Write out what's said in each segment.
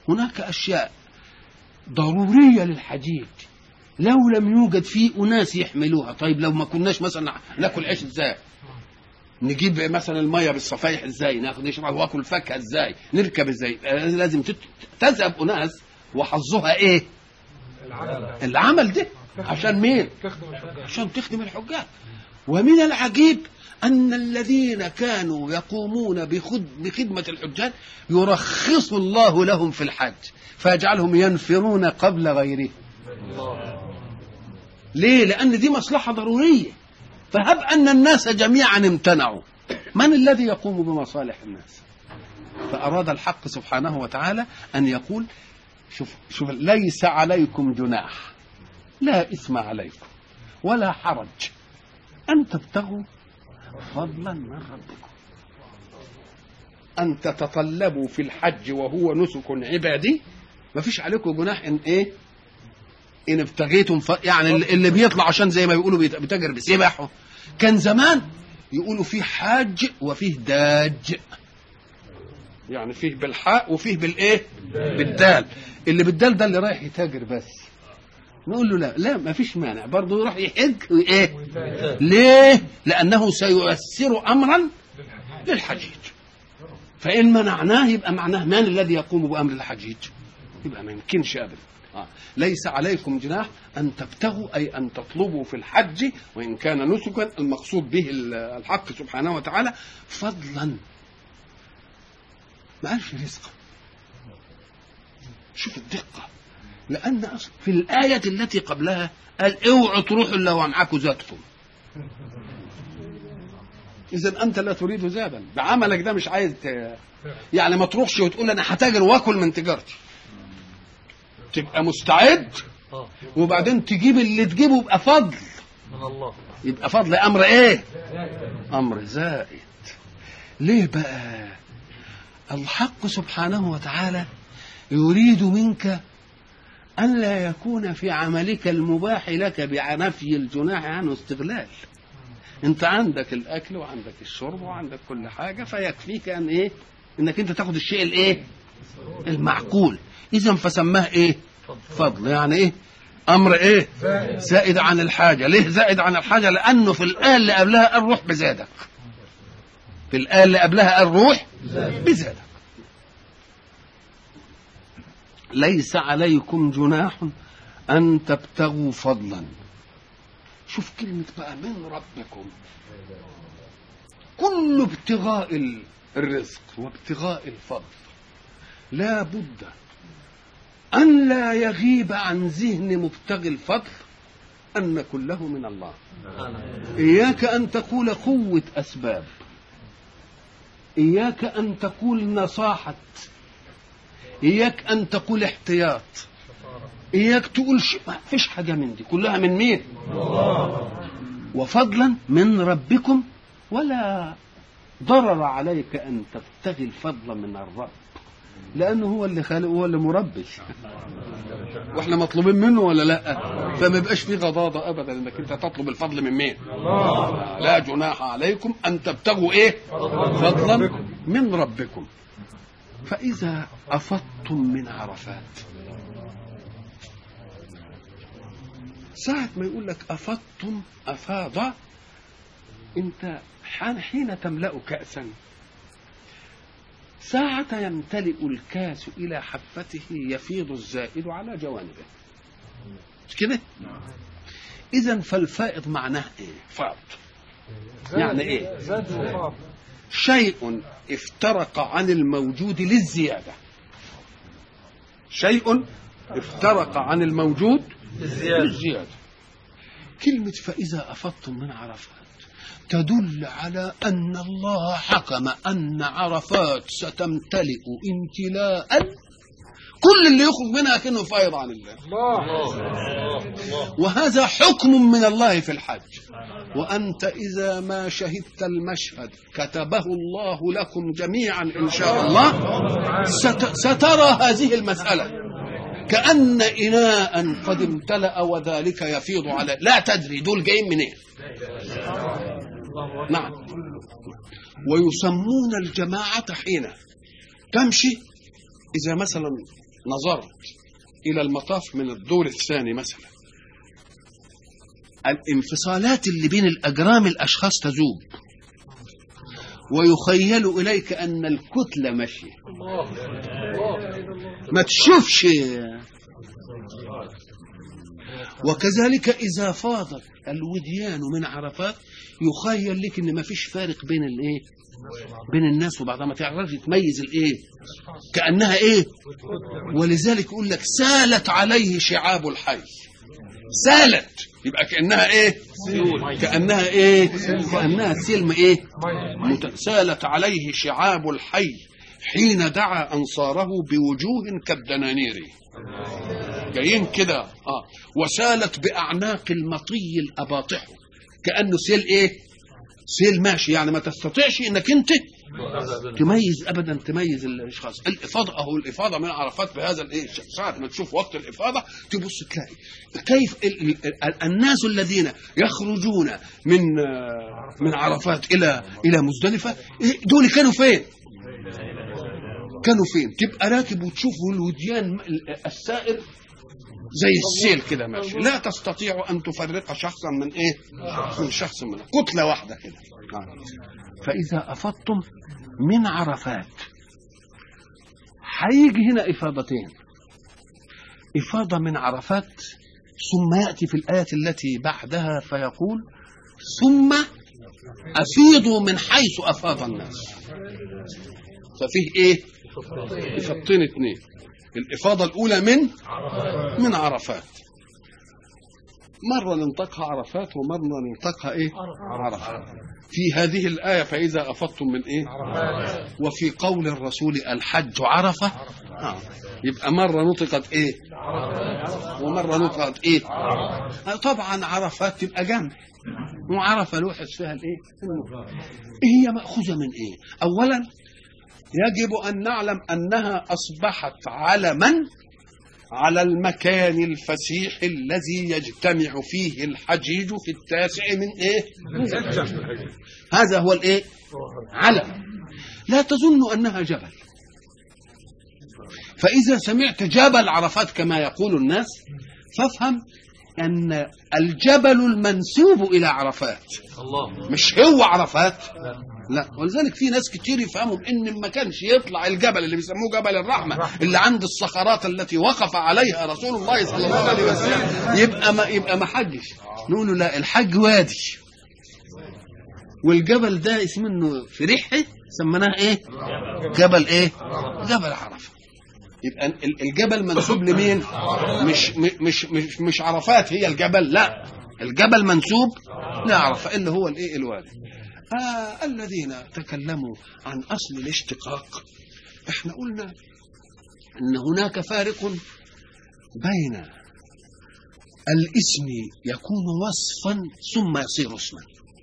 هناك أشياء ضرورية للحجيج لو لم يوجد فيه أناس يحملوها طيب لو ما كناش مثلا ناكل عيش ازاي نجيب مثلا الميه بالصفايح ازاي ناخد نشرب واكل فاكهه ازاي نركب ازاي آه، لازم تت- تذهب اناس وحظها ايه العمل ده عشان مين تخدم الحجاج عشان تخدم الحجاج ومن العجيب أن الذين كانوا يقومون بخد بخدمة الحجاج يرخص الله لهم في الحج فيجعلهم ينفرون قبل غيره ليه؟ لأن دي مصلحة ضرورية فهب أن الناس جميعا امتنعوا من الذي يقوم بمصالح الناس فأراد الحق سبحانه وتعالى أن يقول شوف شوف ليس عليكم جناح لا إثم عليكم ولا حرج أن تبتغوا فضلا من ربكم أن تتطلبوا في الحج وهو نسك عبادي ما فيش عليكم جناح إن إيه إن ابتغيتم ف... يعني اللي- اللي بيطلع عشان زي ما بيقولوا بيت- بيتاجر بسبحه كان زمان يقولوا فيه حاج وفيه داج يعني فيه بالحاء وفيه بالايه بالدال اللي بالدال ده اللي رايح يتاجر بس نقول له لا لا ما فيش مانع برضه يروح يحج وايه ليه لانه سييسر امرا للحجيج فان منعناه يبقى معناه من الذي يقوم بامر الحجيج يبقى ما يمكنش ابدا آه. ليس عليكم جناح ان تبتغوا اي ان تطلبوا في الحج وان كان نسكا المقصود به الحق سبحانه وتعالى فضلا ما قالش رزقا شوف الدقه لان أصل في الايه التي قبلها قال اوعوا تروحوا الا ومعاكم زادكم اذا انت لا تريد زادا بعملك ده مش عايز ت... يعني ما تروحش وتقول انا هتاجر واكل من تجارتي تبقى مستعد اه وبعدين تجيب اللي تجيبه يبقى فضل من الله يبقى فضل امر ايه امر زائد ليه بقى الحق سبحانه وتعالى يريد منك ألا يكون في عملك المباح لك بنفي الجناح عنه استغلال انت عندك الاكل وعندك الشرب وعندك كل حاجه فيكفيك ان ايه انك انت تاخد الشيء الايه المعقول اذا فسماه ايه فضل يعني ايه امر ايه زائد عن الحاجه ليه زائد عن الحاجه لانه في الايه اللي قبلها قال روح بزادك في الايه اللي قبلها قال روح بزادك ليس عليكم جناح ان تبتغوا فضلا شوف كلمة بقى من ربكم كل ابتغاء ال- الرزق وابتغاء الفضل لا بد أن لا يغيب عن ذهن مبتغي الفضل أن كله من الله إياك أن تقول قوة أسباب إياك أن تقول نصاحة إياك أن تقول احتياط إياك تقول شيء ما فيش حاجة من دي كلها من مين وفضلا من ربكم ولا ضرر عليك أن تبتغي الفضل من الرب لأنه هو اللي خالق وهو اللي مربي واحنا مطلوبين منه ولا لا فما يبقاش في غضاضة أبدا انك انت تطلب الفضل من مين لا جناح عليكم أن تبتغوا ايه فضلا من ربكم فإذا أفضتم من عرفات ساعة ما يقول لك أفضتم أفاض أنت حين- حين تملأ كأسا ساعة يمتلئ الكاس إلى حفته يفيض الزائد على جوانبه مش كده؟ إذا فالفائض معناه إيه؟ فاض يعني إيه؟ زاد وفاض شيء افترق عن الموجود للزيادة شيء افترق عن الموجود الزيادة للزيادة كلمة فإذا أفضتم من عرفات تدل على أن الله حكم أن عرفات ستمتلئ امتلاء كل اللي يخرج منها كأنه فايض عن الله الله وهذا حكم من الله في الحج وأنت إذا ما شهدت المشهد كتبه الله لكم جميعا إن شاء الله ست سترى هذه المسألة كأن إناء قد امتلأ وذلك يفيض على لا تدري دول جايين منين نعم ويسمون الجماعة حين تمشي إذا مثلا نظرت الى المطاف من الدور الثاني مثلا الانفصالات اللي بين الاجرام الاشخاص تذوب ويخيل اليك ان الكتله ماشيه ما تشوفش وكذلك اذا فاضت الوديان من عرفات يخيل لك ان ما فيش فارق بين الايه بين الناس وبعضها ما تعرفش تميز الايه كانها ايه ولذلك يقول لك سالت عليه شعاب الحي سالت يبقى كانها ايه كانها ايه كانها سلم ايه مت- سالت عليه شعاب الحي حين دعا انصاره بوجوه كالدنانير جايين كده اه وسالت باعناق المطي الاباطح كانه سيل ايه سيل ماشي يعني ما تستطيعش انك انت تميز ابدا تميز الاشخاص الافاضه اهو الافاضه من عرفات بهذا الايه ساعه ما تشوف وقت الافاضه تبص تلاقي كيف ال- ال- ال- الناس الذين يخرجون من آه، من عرفات الى الى مزدلفه إيه دول كانوا فين؟ كانوا فين؟ تبقى راكب وتشوف الوديان السائر زي السيل كده ماشي لا تستطيع ان تفرق شخصا من ايه؟ من شخص من كتله واحده كده آه. فاذا افضتم من عرفات هيجي هنا افاضتين افاضه من عرفات ثم ياتي في الايه التي بعدها فيقول ثم افيضوا من حيث افاض الناس ففيه ايه افاضتين اثنين الافاضه الاولى من من عرفات مرة ننطقها عرفات ومرة ننطقها ايه عرفات في هذه الآية فإذا أفضتم من ايه وفي قول الرسول الحج عرفة آه. يبقى مرة نطقت ايه ومرة نطقت ايه آه طبعا عرفات تبقى جنب وعرفة لوحظ فيها الايه هي مأخوذة من ايه أولا يجب أن نعلم أنها أصبحت علما على المكان الفسيح الذي يجتمع فيه الحجيج في التاسع من ايه؟ من ذي الحجة. هذا هو الايه؟ علم لا تظن انها جبل فاذا سمعت جبل عرفات كما يقول الناس فافهم ان الجبل المنسوب الى عرفات الله مش هو عرفات لا ولذلك في ناس كتير يفهموا ان ما كانش يطلع الجبل اللي بيسموه جبل الرحمه اللي عند الصخرات التي وقف عليها رسول الله صلى الله عليه وسلم يبقى ما يبقى ما حجش نقول له لا الحج وادي والجبل ده اسمه انه في ريحه سميناه ايه جبل ايه جبل عرفه يبقى ال- الجبل منسوب لمين مش مش مش مش عرفات هي الجبل لا الجبل منسوب لعرفه اللي هو الايه الوادي آه الذين تكلموا عن اصل الاشتقاق احنا قلنا ان هناك فارق بين الاسم يكون وصفا ثم يصير اسما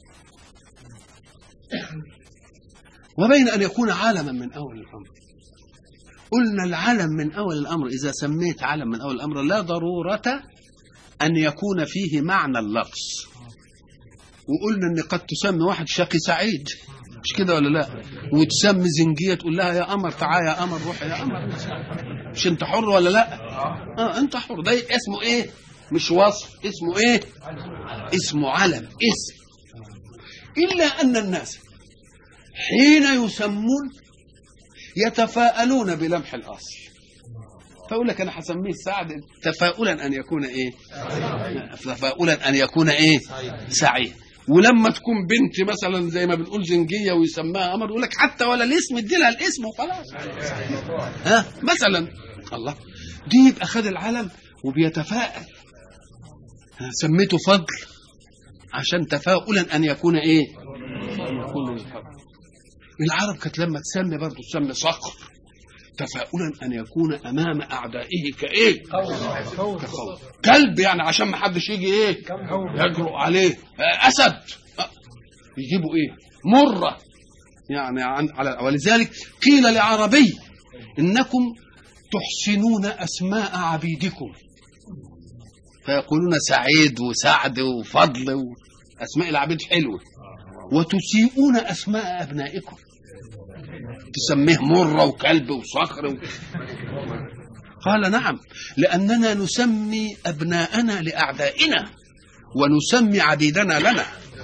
وبين ان يكون علما من اول الامر قلنا العلم من اول الامر اذا سميت علم من اول الامر لا ضروره ان يكون فيه معنى اللفظ وقلنا ان قد تسمي واحد شقي سعيد مش كده ولا لا وتسمي زنجيه تقول لها يا قمر تعالى يا قمر روح يا قمر مش انت حر ولا لا اه انت حر ده اسمه ايه مش وصف اسمه ايه اسمه علم اسم الا ان الناس حين يسمون يتفاءلون بلمح الاصل فيقول لك انا هسميه سعد تفاؤلا ان يكون ايه تفاؤلا ان يكون ايه سعيد ولما تكون بنت مثلا زي ما بنقول زنجيه ويسماها قمر يقول لك حتى ولا الاسم ادي لها الاسم وخلاص ها مثلا الله دي يبقى خد العلم وبيتفائل ها، سميته فضل عشان تفاؤلا ان يكون ايه أن يكون الفضل العرب كانت لما تسمي برضه تسمي صقر تفاؤلا ان يكون امام اعدائه كايه كخوف كلب يعني عشان ما حدش يجي ايه يجرؤ عليه آه، اسد آه، يجيبوا ايه مره يعني عن على ولذلك قيل لعربي انكم تحسنون اسماء عبيدكم فيقولون سعيد وسعد وفضل اسماء العبيد حلوه وتسيئون اسماء ابنائكم تسميه مره وكلب وصخر و... قال نعم لأننا نسمي أبناءنا لأعدائنا ونسمي عبيدنا لنا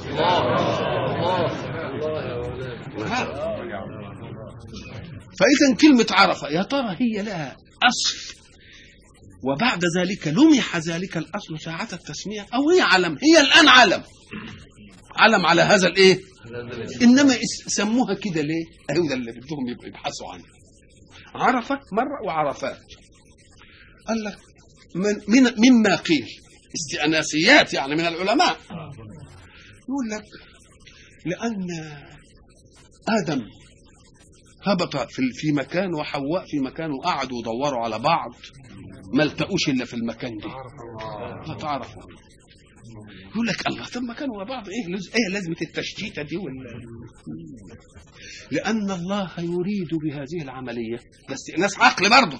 فإذا كلمة عرفة يا ترى هي لها أصل وبعد ذلك لمح ذلك الأصل ساعة التسمية أو هي علم هي الآن علم علم على هذا الإيه إنما اس- سموها كده ليه أهو ده اللي بدهم يبقوا يبحثوا عنه عرفة مرة وعرفات قال لك من, من مما قيل استئناسيات يعني من العلماء يقول لك لأن آدم هبط في في مكان وحواء في مكان وقعدوا يدوروا على بعض ما التقوش الا في المكان ده ما تعرفوا يقول لك الله طب ما كانوا مع بعض ايه لز... ايه لازمه التشتيته دي ولا لان الله يريد بهذه العمليه بس ناس عقل برضه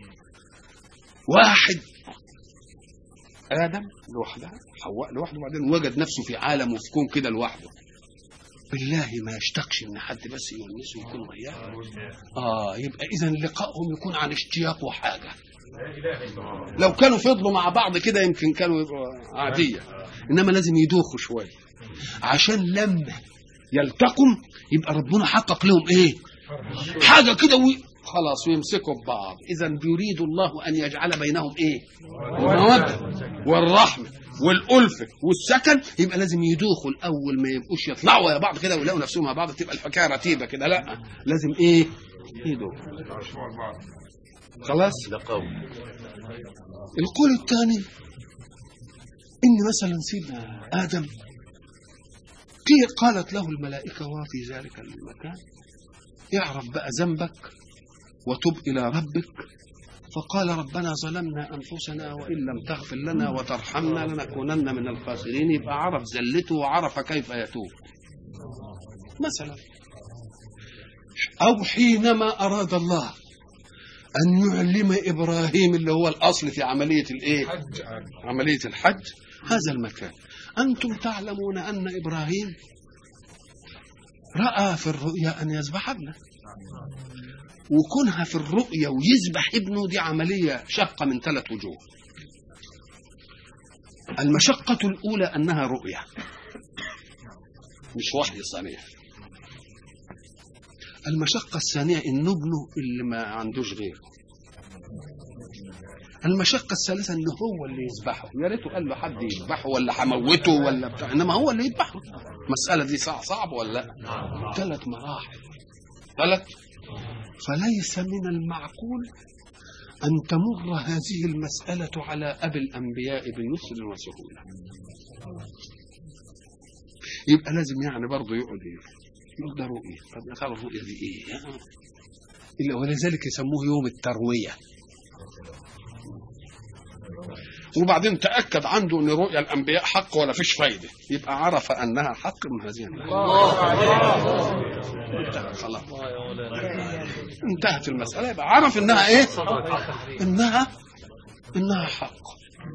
واحد ادم لوحدها حواء لوحده وبعدين وجد نفسه في عالم وفي كون كده لوحده بالله ما يشتاقش ان حد بس يونسه ويكون وياه اه يبقى اذا لقائهم يكون عن اشتياق وحاجه لو كانوا فضلوا مع بعض كده يمكن كانوا يبقوا عاديه انما لازم يدوخوا شويه عشان لما يلتقوا يبقى ربنا حقق لهم ايه حاجه كده وي... خلاص ويمسكوا ببعض اذا بيريد الله ان يجعل بينهم ايه الموده والرحمه والألفة والسكن يبقى لازم يدوخوا الأول ما يبقوش يطلعوا يا بعض كده ويلاقوا نفسهم مع بعض تبقى الحكاية رتيبة كده لا لازم إيه يدوخوا خلاص لقوم القول الثاني إن مثلا سيدنا آدم قي- قالت له الملائكة وفي ذلك المكان اعرف بقى ذنبك وتب إلى ربك فقال ربنا ظلمنا أنفسنا وإن لم تغفر لنا وترحمنا لنكونن من الخاسرين يبقى عرف زلته وعرف كيف يتوب مثلا أو حينما أراد الله أن يعلم إبراهيم اللي هو الأصل في عملية الإيه؟ عملية الحج هذا المكان أنتم تعلمون أن إبراهيم رأى في الرؤيا أن يذبح ابنه وكونها في الرؤيا ويذبح ابنه دي عملية شقة من ثلاث وجوه المشقة الأولى أنها رؤيا مش وحي صريح المشقة الثانية إن ابنه اللي ما عندوش غيره المشقة الثالثة إن هو اللي يذبحه يا ريته قال له حد يذبحه ولا هموته ولا بتاع إنما هو اللي يذبحه المسألة دي صعب صعب ولا لا ثلاث مراحل ثلاث فليس من المعقول أن تمر هذه المسألة على أبي الأنبياء بيسر وسهولة يبقى لازم يعني برضه يقعد ايه يقول ده رؤية طب يا ترى الرؤية دي ايه إلا ولذلك يسموه يوم التروية وبعدين تأكد عنده أن رؤيا الأنبياء حق ولا فيش فايدة يبقى عرف أنها حق من هذه الناحية انتهى خلاص انتهت المسألة يبقى عرف أنها إيه إنها إنها حق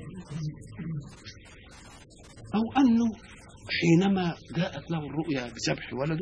أو أنه حينما جاءت له الرؤيا بذبح ولده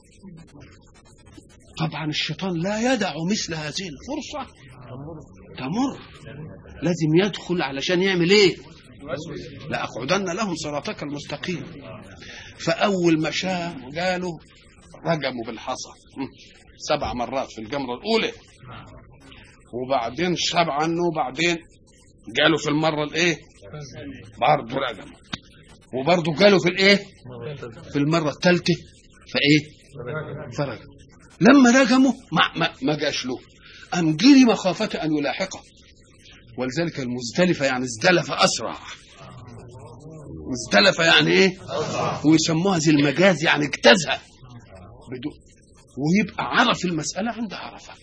طبعا الشيطان لا يدع مثل هذه الفرصة تمر لازم يدخل علشان يعمل ايه لأقعدن لهم صراطك المستقيم فأول ما شاء قالوا رجموا بالحصى سبع مرات في الجمرة الأولى وبعدين شاب عنه وبعدين قالوا في المرة الإيه برضه رجموا وبرضه قالوا في الإيه في المرة الثالثة فإيه فرج لما رجموا ما ما, ما جاش له أم جري مخافة أن يلاحقه ولذلك المزدلفة يعني ازدلف أسرع مزدلف يعني إيه ويسموها زي المجاز يعني اجتازها بدون ويبقى عرف المسألة عند عرفة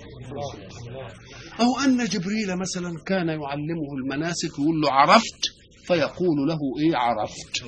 أو أن جبريل مثلا كان يعلمه المناسك يقول له عرفت فيقول له إيه عرفت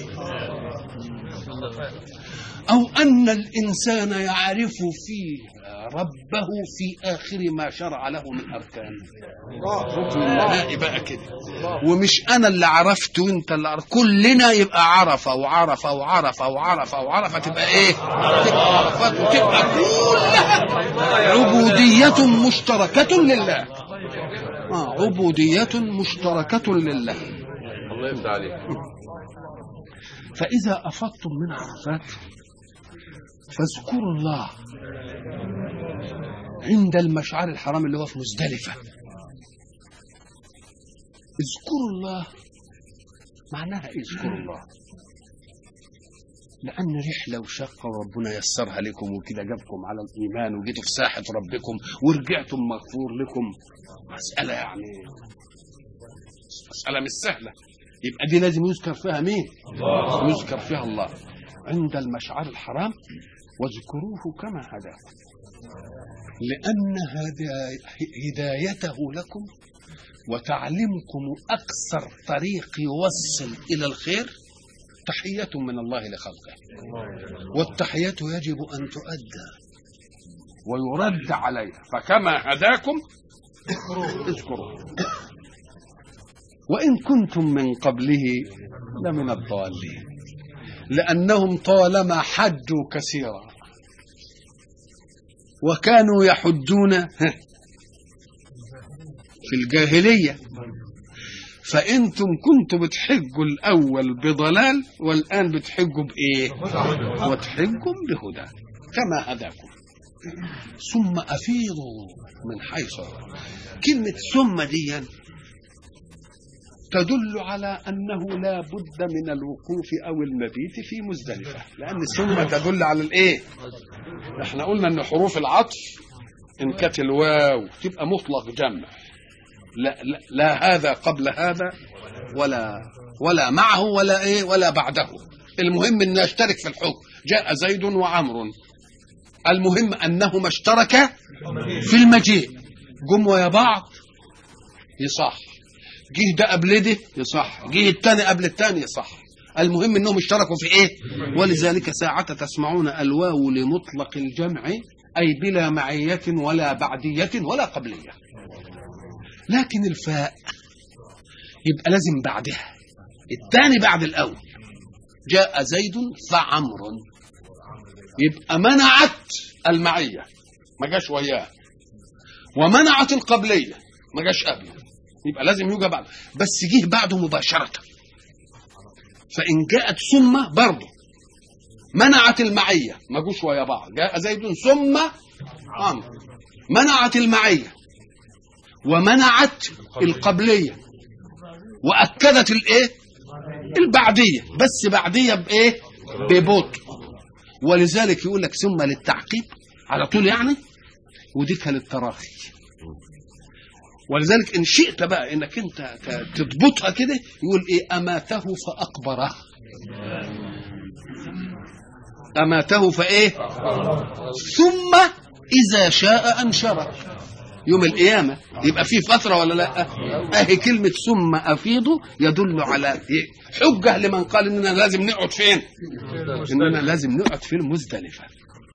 أو أن الإنسان يعرف فيه ربه في آخر ما شرع له من أركان ركن النهائي بقى كده ومش أنا اللي عرفت وأنت اللي عرفت كلنا يبقى عرف وعرف وعرف وعرف وعرف تبقى إيه؟ تبقى عرفات وتبقى كلها عبودية مشتركة لله آه عبودية مشتركة لله الله يفتح عليك فإذا أفضتم من عرفات فاذكروا الله عند المشعر الحرام اللي هو في مزدلفة اذكروا الله معناها ايه اذكروا الله لأن رحلة وشقة وربنا يسرها لكم وكده جابكم على الإيمان وجيتوا في ساحة ربكم ورجعتم مغفور لكم مسألة يعني مسألة مش سهلة يبقى دي لازم يذكر فيها مين؟ الله. يذكر فيها الله عند المشعر الحرام واذكروه كما هداكم لأن هدا- هدايته لكم وتعليمكم أكثر طريق يوصل إلى الخير تحية من الله لخلقه والتحية يجب أن تؤدى ويرد عليها فكما هداكم اذكروه وإن كنتم من قبله لمن الضالين لأنهم طالما حجوا كثيرا وكانوا يحجون في الجاهلية فأنتم كنتم بتحجوا الأول بضلال والآن بتحجوا بإيه وتحجوا بهدى كما هداكم ثم أفيضوا من حيث كلمة ثم دي تدل على أنه لا بد من الوقوف أو المبيت في مزدلفة لأن ثم تدل على الإيه احنا قلنا أن حروف العطف إن كانت الواو تبقى مطلق جمع لا, لا, لا هذا قبل هذا ولا ولا معه ولا ايه ولا بعده المهم ان يشترك في الحكم جاء زيد وعمر المهم انهما اشتركا في المجيء جم ويا بعض يصح جه ده قبل ده يصح جه الثاني قبل الثاني يصح المهم انهم اشتركوا في ايه ولذلك ساعة تسمعون الواو لمطلق الجمع اي بلا معية ولا بعدية ولا قبلية لكن الفاء يبقى لازم بعدها الثاني بعد الاول جاء زيد فعمر يبقى منعت المعيه ما جاش وياه ومنعت القبليه ما جاش قبله يبقى لازم يوجد بعد بس جه بعده مباشره فان جاءت ثم برضه منعت المعيه ما جوش ويا بعض جاء زيد ثم عمرو منعت المعيه ومنعت القبليه واكدت الايه البعديه بس بعديه بايه ببطء ولذلك يقول لك ثم للتعقيب على طول يعني وديك للتراخي ولذلك ان شئت بقى انك انت تضبطها كده يقول ايه اماته فاقبره اماته فايه ثم اذا شاء انشره يوم القيامة يبقى في فترة ولا لا اهي كلمة ثم افيضوا يدل على حجة لمن قال اننا لازم نقعد فين اننا لازم نقعد في المزدلفة